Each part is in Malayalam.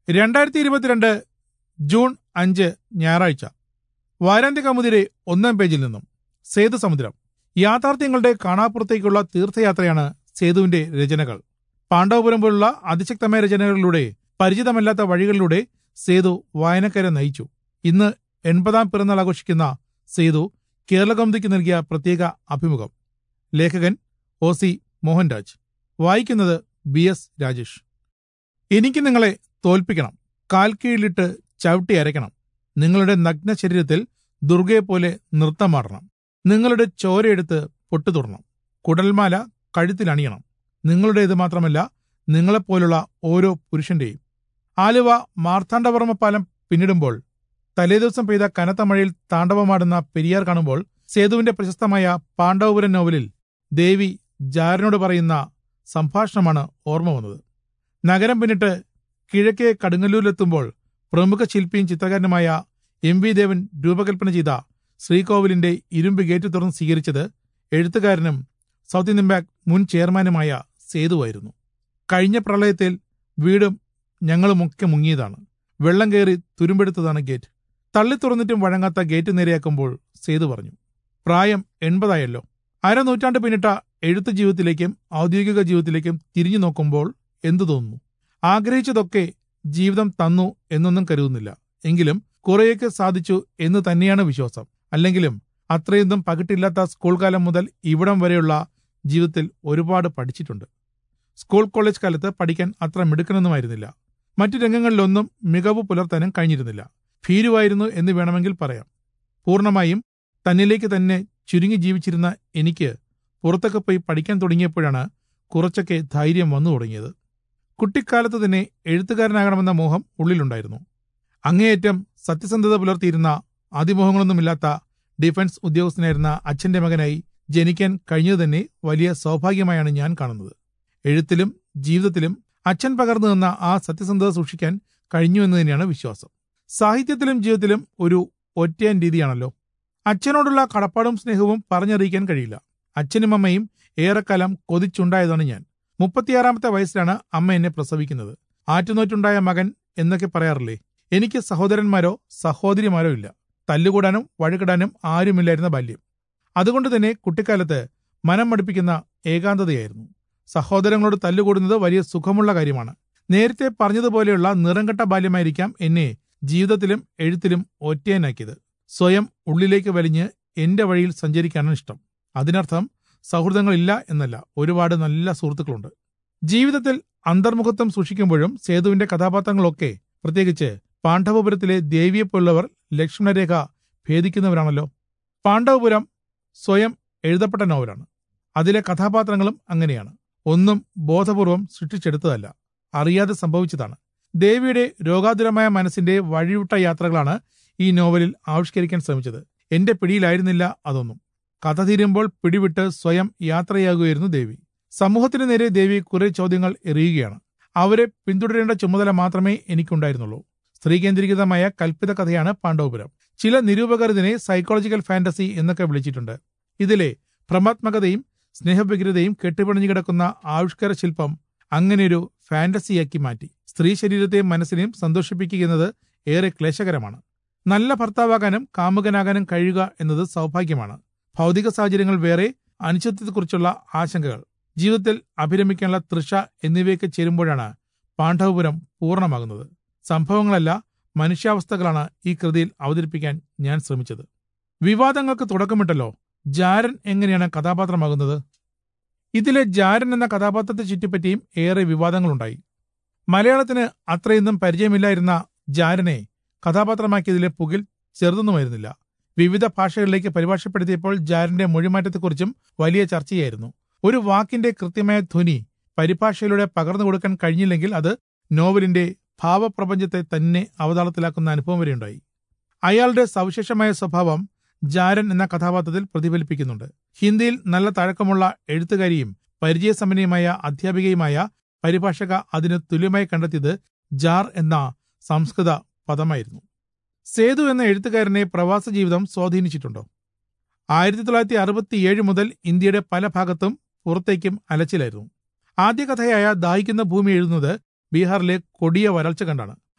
രണ്ടായിരത്തി ഇരുപത്തിരണ്ട് ജൂൺ അഞ്ച് ഞായറാഴ്ച വാരാന്ത്യ കമുതിരെ ഒന്നാം പേജിൽ നിന്നും സേതു സമുദ്രം യാഥാർത്ഥ്യങ്ങളുടെ കാണാപ്പുറത്തേക്കുള്ള തീർത്ഥയാത്രയാണ് സേതുവിന്റെ രചനകൾ പാണ്ഡവപുരം പോലുള്ള അതിശക്തമായ രചനകളിലൂടെ പരിചിതമല്ലാത്ത വഴികളിലൂടെ സേതു വായനക്കാരെ നയിച്ചു ഇന്ന് എൺപതാം പിറന്നാൾ ആഘോഷിക്കുന്ന സേതു കേരളകൗമുദിക്ക് നൽകിയ പ്രത്യേക അഭിമുഖം ലേഖകൻ ഒ സി മോഹൻരാജ് വായിക്കുന്നത് ബി എസ് രാജേഷ് എനിക്ക് നിങ്ങളെ തോൽപ്പിക്കണം കാൽ കീഴിലിട്ട് ചവിട്ടി അരയ്ക്കണം നിങ്ങളുടെ നഗ്ന ശരീരത്തിൽ ദുർഗയെപ്പോലെ നൃത്തമാടണം നിങ്ങളുടെ ചോരയെടുത്ത് പൊട്ടുതുടണം കുടൽമാല കഴുത്തിലണിയണം നിങ്ങളുടേത് മാത്രമല്ല നിങ്ങളെപ്പോലുള്ള ഓരോ പുരുഷന്റെയും ആലുവ മാർത്താണ്ഡവർമ്മ പാലം പിന്നിടുമ്പോൾ തലേദിവസം പെയ്ത കനത്ത മഴയിൽ താണ്ഡവമാടുന്ന പെരിയാർ കാണുമ്പോൾ സേതുവിന്റെ പ്രശസ്തമായ പാണ്ഡവപുരം നോവലിൽ ദേവി ജാരനോട് പറയുന്ന സംഭാഷണമാണ് ഓർമ്മ വന്നത് നഗരം പിന്നിട്ട് കിഴക്കേ കടുങ്ങല്ലൂരിലെത്തുമ്പോൾ പ്രമുഖ ശില്പിയും ചിത്രകാരനുമായ എം വി ദേവൻ രൂപകൽപ്പന ചെയ്ത ശ്രീകോവിലിന്റെ ഇരുമ്പ് ഗേറ്റ് തുറന്ന് സ്വീകരിച്ചത് എഴുത്തുകാരനും സൗത്ത് ഇന്ത്യൻ ബാങ്ക് മുൻ ചെയർമാനുമായ സേതുവായിരുന്നു കഴിഞ്ഞ പ്രളയത്തിൽ വീടും ഞങ്ങളുമൊക്കെ മുങ്ങിയതാണ് വെള്ളം കയറി തുരുമ്പെടുത്തതാണ് ഗേറ്റ് തള്ളി തുറന്നിട്ടും വഴങ്ങാത്ത ഗേറ്റ് നേരെയാക്കുമ്പോൾ സേതു പറഞ്ഞു പ്രായം എൺപതായല്ലോ അരനൂറ്റാണ്ട് പിന്നിട്ട എഴുത്ത് ജീവിതത്തിലേക്കും ഔദ്യോഗിക ജീവിതത്തിലേക്കും തിരിഞ്ഞു നോക്കുമ്പോൾ എന്തു തോന്നുന്നു ആഗ്രഹിച്ചതൊക്കെ ജീവിതം തന്നു എന്നൊന്നും കരുതുന്നില്ല എങ്കിലും കുറേയൊക്കെ സാധിച്ചു എന്ന് തന്നെയാണ് വിശ്വാസം അല്ലെങ്കിലും അത്രയൊന്നും പകിട്ടില്ലാത്ത സ്കൂൾ കാലം മുതൽ ഇവിടം വരെയുള്ള ജീവിതത്തിൽ ഒരുപാട് പഠിച്ചിട്ടുണ്ട് സ്കൂൾ കോളേജ് കാലത്ത് പഠിക്കാൻ അത്ര മിടുക്കനൊന്നുമായിരുന്നില്ല മറ്റു രംഗങ്ങളിലൊന്നും മികവ് പുലർത്താനും കഴിഞ്ഞിരുന്നില്ല ഭീരുവായിരുന്നു എന്ന് വേണമെങ്കിൽ പറയാം പൂർണ്ണമായും തന്നിലേക്ക് തന്നെ ചുരുങ്ങി ജീവിച്ചിരുന്ന എനിക്ക് പുറത്തൊക്കെ പോയി പഠിക്കാൻ തുടങ്ങിയപ്പോഴാണ് കുറച്ചൊക്കെ ധൈര്യം വന്നു തുടങ്ങിയത് കുട്ടിക്കാലത്ത് തന്നെ എഴുത്തുകാരനാകണമെന്ന മോഹം ഉള്ളിലുണ്ടായിരുന്നു അങ്ങേയറ്റം സത്യസന്ധത പുലർത്തിയിരുന്ന അതിമോഹങ്ങളൊന്നുമില്ലാത്ത ഡിഫൻസ് ഉദ്യോഗസ്ഥനായിരുന്ന അച്ഛന്റെ മകനായി ജനിക്കാൻ കഴിഞ്ഞതു തന്നെ വലിയ സൗഭാഗ്യമായാണ് ഞാൻ കാണുന്നത് എഴുത്തിലും ജീവിതത്തിലും അച്ഛൻ പകർന്നു തന്ന ആ സത്യസന്ധത സൂക്ഷിക്കാൻ കഴിഞ്ഞു എന്ന് തന്നെയാണ് വിശ്വാസം സാഹിത്യത്തിലും ജീവിതത്തിലും ഒരു ഒറ്റയാൻ രീതിയാണല്ലോ അച്ഛനോടുള്ള കടപ്പാടും സ്നേഹവും പറഞ്ഞറിയിക്കാൻ കഴിയില്ല അച്ഛനും അമ്മയും ഏറെക്കാലം കൊതിച്ചുണ്ടായതാണ് ഞാൻ മുപ്പത്തിയാറാമത്തെ വയസ്സിലാണ് അമ്മ എന്നെ പ്രസവിക്കുന്നത് ആറ്റുനോറ്റുണ്ടായ മകൻ എന്നൊക്കെ പറയാറില്ലേ എനിക്ക് സഹോദരന്മാരോ സഹോദരിമാരോ ഇല്ല തല്ലുകൂടാനും വഴുകിടാനും ആരുമില്ലായിരുന്ന ബാല്യം അതുകൊണ്ട് തന്നെ കുട്ടിക്കാലത്ത് മനം മടുപ്പിക്കുന്ന ഏകാന്തതയായിരുന്നു സഹോദരങ്ങളോട് തല്ലുകൂടുന്നത് വലിയ സുഖമുള്ള കാര്യമാണ് നേരത്തെ പറഞ്ഞതുപോലെയുള്ള നിറംകെട്ട ബാല്യമായിരിക്കാം എന്നെ ജീവിതത്തിലും എഴുത്തിലും ഒറ്റയനാക്കിയത് സ്വയം ഉള്ളിലേക്ക് വലിഞ്ഞ് എന്റെ വഴിയിൽ സഞ്ചരിക്കാനാണ് ഇഷ്ടം അതിനർത്ഥം സൗഹൃദങ്ങളില്ല എന്നല്ല ഒരുപാട് നല്ല സുഹൃത്തുക്കളുണ്ട് ജീവിതത്തിൽ അന്തർമുഖത്വം സൂക്ഷിക്കുമ്പോഴും സേതുവിന്റെ കഥാപാത്രങ്ങളൊക്കെ പ്രത്യേകിച്ച് പാണ്ഡവപുരത്തിലെ ദേവിയെപ്പോലുള്ളവർ ലക്ഷ്മണരേഖ ഭേദിക്കുന്നവരാണല്ലോ പാണ്ഡവപുരം സ്വയം എഴുതപ്പെട്ട നോവലാണ് അതിലെ കഥാപാത്രങ്ങളും അങ്ങനെയാണ് ഒന്നും ബോധപൂർവം സൃഷ്ടിച്ചെടുത്തതല്ല അറിയാതെ സംഭവിച്ചതാണ് ദേവിയുടെ രോഗാതുരമായ മനസ്സിന്റെ വഴിവിട്ട യാത്രകളാണ് ഈ നോവലിൽ ആവിഷ്കരിക്കാൻ ശ്രമിച്ചത് എന്റെ പിടിയിലായിരുന്നില്ല അതൊന്നും കഥ തീരുമ്പോൾ പിടിവിട്ട് സ്വയം യാത്രയാകുകയായിരുന്നു ദേവി സമൂഹത്തിന് നേരെ ദേവി കുറെ ചോദ്യങ്ങൾ എറിയുകയാണ് അവരെ പിന്തുടരേണ്ട ചുമതല മാത്രമേ എനിക്കുണ്ടായിരുന്നുള്ളൂ സ്ത്രീ കേന്ദ്രീകൃതമായ കൽപ്പിത കഥയാണ് പാണ്ഡവപുരം ചില നിരൂപകർ ഇതിനെ സൈക്കോളജിക്കൽ ഫാന്റസി എന്നൊക്കെ വിളിച്ചിട്ടുണ്ട് ഇതിലെ ഭ്രമാത്മകതയും സ്നേഹവിഗ്രതയും കെട്ടിപ്പിണഞ്ഞു കിടക്കുന്ന ആവിഷ്കാര ശില്പം അങ്ങനെയൊരു ഫാന്റസിയാക്കി മാറ്റി സ്ത്രീ ശരീരത്തെയും മനസ്സിനെയും സന്തോഷിപ്പിക്കുന്നത് ഏറെ ക്ലേശകരമാണ് നല്ല ഭർത്താവാകാനും കാമുകനാകാനും കഴിയുക എന്നത് സൗഭാഗ്യമാണ് ഭൗതിക സാഹചര്യങ്ങൾ വേറെ അനിശ്ചിതത്വത്തെക്കുറിച്ചുള്ള ആശങ്കകൾ ജീവിതത്തിൽ അഭിരമിക്കാനുള്ള തൃഷ എന്നിവയൊക്കെ ചേരുമ്പോഴാണ് പാണ്ഡവപുരം പൂർണ്ണമാകുന്നത് സംഭവങ്ങളല്ല മനുഷ്യാവസ്ഥകളാണ് ഈ കൃതിയിൽ അവതരിപ്പിക്കാൻ ഞാൻ ശ്രമിച്ചത് വിവാദങ്ങൾക്ക് തുടക്കമിട്ടല്ലോ ജാരൻ എങ്ങനെയാണ് കഥാപാത്രമാകുന്നത് ഇതിലെ ജാരൻ എന്ന കഥാപാത്രത്തെ ചുറ്റിപ്പറ്റിയും ഏറെ വിവാദങ്ങളുണ്ടായി മലയാളത്തിന് അത്രയൊന്നും പരിചയമില്ലായിരുന്ന ജാരനെ കഥാപാത്രമാക്കിയതിലെ പുകിൽ ചെറുതൊന്നുമായിരുന്നില്ല വിവിധ ഭാഷകളിലേക്ക് പരിഭാഷപ്പെടുത്തിയപ്പോൾ ജാരന്റെ മൊഴിമാറ്റത്തെക്കുറിച്ചും വലിയ ചർച്ചയായിരുന്നു ഒരു വാക്കിന്റെ കൃത്യമായ ധ്വനി പരിഭാഷയിലൂടെ പകർന്നു കൊടുക്കാൻ കഴിഞ്ഞില്ലെങ്കിൽ അത് നോവലിന്റെ ഭാവപ്രപഞ്ചത്തെ തന്നെ അവതാളത്തിലാക്കുന്ന അനുഭവം വരെയുണ്ടായി അയാളുടെ സവിശേഷമായ സ്വഭാവം ജാരൻ എന്ന കഥാപാത്രത്തിൽ പ്രതിഫലിപ്പിക്കുന്നുണ്ട് ഹിന്ദിയിൽ നല്ല തഴക്കമുള്ള എഴുത്തുകാരിയും പരിചയസമ്പന്നയുമായ അധ്യാപികയുമായ പരിഭാഷക അതിന് തുല്യമായി കണ്ടെത്തിയത് ജാർ എന്ന സംസ്കൃത പദമായിരുന്നു സേതു എന്ന എഴുത്തുകാരനെ പ്രവാസ ജീവിതം സ്വാധീനിച്ചിട്ടുണ്ടോ ആയിരത്തി തൊള്ളായിരത്തി അറുപത്തിയേഴ് മുതൽ ഇന്ത്യയുടെ പല ഭാഗത്തും പുറത്തേക്കും അലച്ചിലായിരുന്നു ആദ്യ കഥയായ ദാഹിക്കുന്ന ഭൂമി എഴുതുന്നത് ബീഹാറിലെ കൊടിയ വരൾച്ച കണ്ടാണ്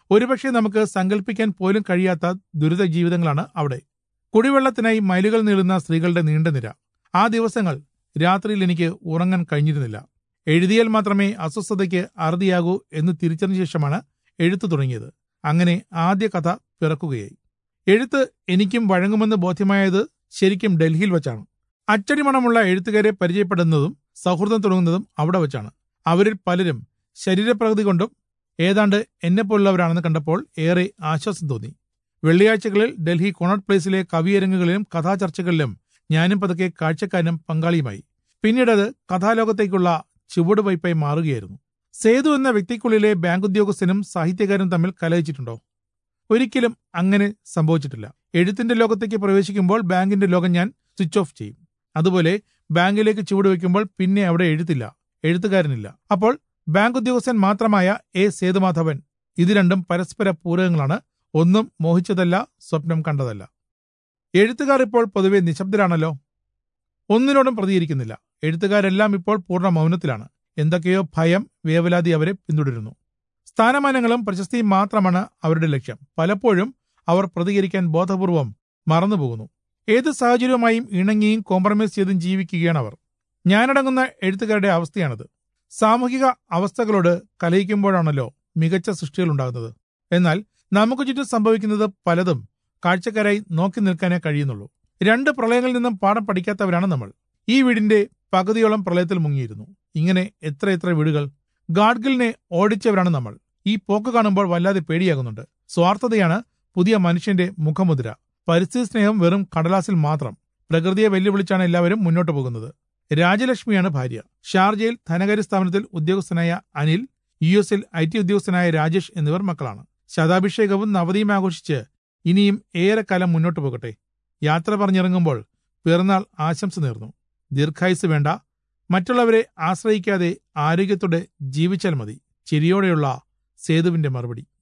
ഒരുപക്ഷെ നമുക്ക് സങ്കല്പിക്കാൻ പോലും കഴിയാത്ത ദുരിത ജീവിതങ്ങളാണ് അവിടെ കുടിവെള്ളത്തിനായി മൈലുകൾ നീളുന്ന സ്ത്രീകളുടെ നീണ്ട നിര ആ ദിവസങ്ങൾ രാത്രിയിൽ എനിക്ക് ഉറങ്ങാൻ കഴിഞ്ഞിരുന്നില്ല എഴുതിയാൽ മാത്രമേ അസ്വസ്ഥതയ്ക്ക് അറുതിയാകൂ എന്ന് തിരിച്ചറിഞ്ഞ ശേഷമാണ് എഴുത്തു തുടങ്ങിയത് അങ്ങനെ ആദ്യ കഥ പിറക്കുകയായി എഴുത്ത് എനിക്കും വഴങ്ങുമെന്ന് ബോധ്യമായത് ശരിക്കും ഡൽഹിയിൽ വച്ചാണ് അച്ചടി മണമുള്ള എഴുത്തുകാരെ പരിചയപ്പെടുന്നതും സൗഹൃദം തുടങ്ങുന്നതും അവിടെ വച്ചാണ് അവരിൽ പലരും ശരീരപ്രകൃതി കൊണ്ടും ഏതാണ്ട് എന്നെപ്പോലുള്ളവരാണെന്ന് കണ്ടപ്പോൾ ഏറെ ആശ്വാസം തോന്നി വെള്ളിയാഴ്ചകളിൽ ഡൽഹി കൊണട്ട് പ്ലേസിലെ കവിയരങ്ങുകളിലും കഥാചർച്ചകളിലും ഞാനും പതുക്കെ കാഴ്ചക്കാരനും പങ്കാളിയുമായി പിന്നീട് അത് കഥാലോകത്തേക്കുള്ള ചുവടുവയ്പായി മാറുകയായിരുന്നു സേതു എന്ന വ്യക്തിക്കുള്ളിലെ ബാങ്ക് ഉദ്യോഗസ്ഥനും സാഹിത്യകാരനും തമ്മിൽ കലഹിച്ചിട്ടുണ്ടോ ഒരിക്കലും അങ്ങനെ സംഭവിച്ചിട്ടില്ല എഴുത്തിന്റെ ലോകത്തേക്ക് പ്രവേശിക്കുമ്പോൾ ബാങ്കിന്റെ ലോകം ഞാൻ സ്വിച്ച് ഓഫ് ചെയ്യും അതുപോലെ ബാങ്കിലേക്ക് ചുവടുവെക്കുമ്പോൾ പിന്നെ അവിടെ എഴുത്തില്ല എഴുത്തുകാരനില്ല അപ്പോൾ ബാങ്ക് ഉദ്യോഗസ്ഥൻ മാത്രമായ എ സേതുമാധവൻ ഇത് രണ്ടും പരസ്പര പൂരകങ്ങളാണ് ഒന്നും മോഹിച്ചതല്ല സ്വപ്നം കണ്ടതല്ല എഴുത്തുകാർ ഇപ്പോൾ പൊതുവെ നിശബ്ദരാണല്ലോ ഒന്നിനോടും പ്രതികരിക്കുന്നില്ല എഴുത്തുകാരെല്ലാം ഇപ്പോൾ പൂർണ്ണ മൗനത്തിലാണ് എന്തൊക്കെയോ ഭയം വേവലാതി അവരെ പിന്തുടരുന്നു സ്ഥാനമാനങ്ങളും പ്രശസ്തിയും മാത്രമാണ് അവരുടെ ലക്ഷ്യം പലപ്പോഴും അവർ പ്രതികരിക്കാൻ ബോധപൂർവം മറന്നുപോകുന്നു ഏത് സാഹചര്യവുമായും ഇണങ്ങിയും കോംപ്രമൈസ് ചെയ്തും ജീവിക്കുകയാണ് അവർ ഞാനടങ്ങുന്ന എഴുത്തുകാരുടെ അവസ്ഥയാണിത് സാമൂഹിക അവസ്ഥകളോട് കലയിക്കുമ്പോഴാണല്ലോ മികച്ച സൃഷ്ടികൾ ഉണ്ടാകുന്നത് എന്നാൽ നമുക്ക് ചുറ്റും സംഭവിക്കുന്നത് പലതും കാഴ്ചക്കാരായി നോക്കി നിൽക്കാനേ കഴിയുന്നുള്ളൂ രണ്ട് പ്രളയങ്ങളിൽ നിന്നും പാഠം പഠിക്കാത്തവരാണ് നമ്മൾ ഈ വീടിന്റെ പകുതിയോളം പ്രളയത്തിൽ മുങ്ങിയിരുന്നു ഇങ്ങനെ എത്ര എത്ര വീടുകൾ ഗാഡ്ഗിലിനെ ഓടിച്ചവരാണ് നമ്മൾ ഈ പോക്ക് കാണുമ്പോൾ വല്ലാതെ പേടിയാകുന്നുണ്ട് സ്വാർത്ഥതയാണ് പുതിയ മനുഷ്യന്റെ മുഖമുദ്ര പരിസ്ഥിതി സ്നേഹം വെറും കടലാസിൽ മാത്രം പ്രകൃതിയെ വെല്ലുവിളിച്ചാണ് എല്ലാവരും മുന്നോട്ട് പോകുന്നത് രാജലക്ഷ്മിയാണ് ഭാര്യ ഷാർജയിൽ ധനകാര്യ സ്ഥാപനത്തിൽ ഉദ്യോഗസ്ഥനായ അനിൽ യു എസിൽ ഐ ടി ഉദ്യോഗസ്ഥനായ രാജേഷ് എന്നിവർ മക്കളാണ് ശതാഭിഷേകവും നവതിയും ആഘോഷിച്ച് ഇനിയും ഏറെക്കാലം മുന്നോട്ട് പോകട്ടെ യാത്ര പറഞ്ഞിറങ്ങുമ്പോൾ പിറന്നാൾ ആശംസ നേർന്നു ദീർഘായുസ് വേണ്ട മറ്റുള്ളവരെ ആശ്രയിക്കാതെ ആരോഗ്യത്തോടെ ജീവിച്ചാൽ മതി ചിരിയോടെയുള്ള സേതുവിന്റെ മറുപടി